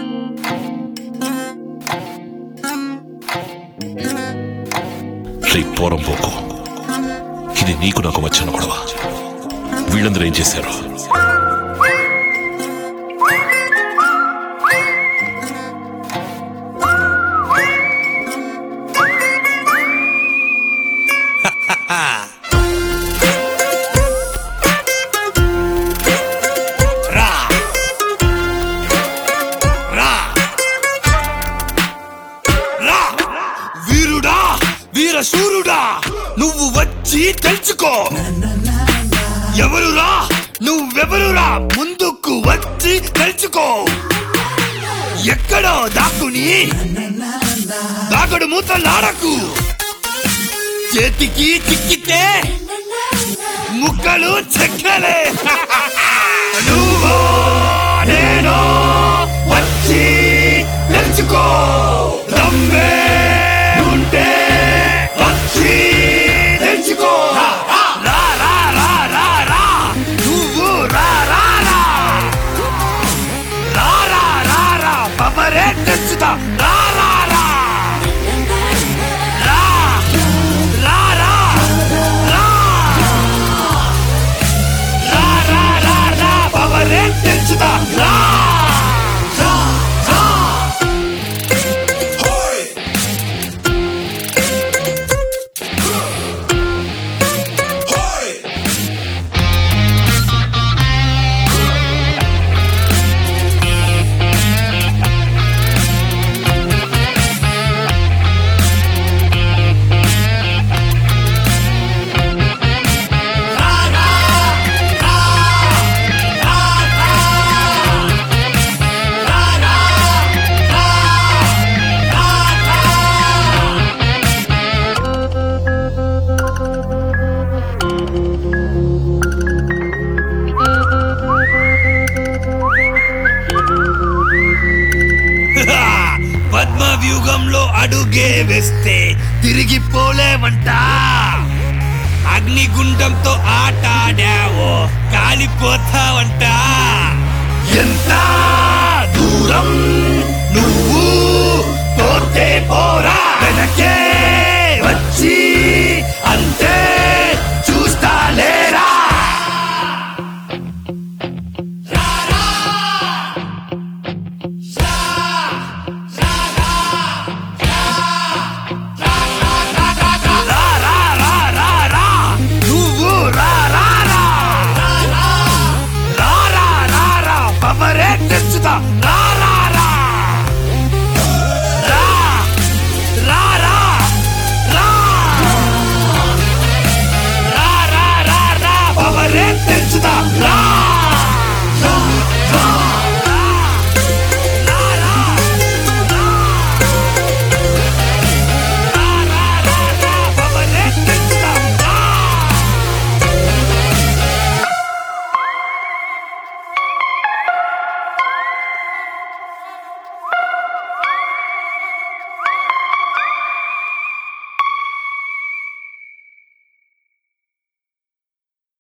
రే పోరం పోకు ఇది నీకు నాకు వచ్చిన గొడవ వీళ్ళందరూ ఏం చేశారు రా రా రా వీరుడా వీరశూరుడా నువ్వు వచ్చి తెలుసుకో ఎవరురా నువ్వెవరురా ముందుకు వచ్చి తెలుసుకో ఎక్కడో దాక్కుని దాగడు మూతలాడకు చేతికి చిక్కితే ముక్కలు చెక్కలే నువ్వు నేను వచ్చి తెలుసుకో నమ్మే ఉంటే వచ్చి తెలుసుకో రా రా రా రా రా నువ్వు రా రా రా రా రా రా రా పవరే తెచ్చుతా రా రా రా రా రా రా రా రా రా రా రా పవరే తెచ్చుతా రా రా రా హోయ్ హోయ్ పద్మ వ్యూహంలో అడుగే వేస్తే తిరిగి పోలేవంట అగ్నిగుండంతో ఆట ఆడావో కాలిపోతావంట ఎంత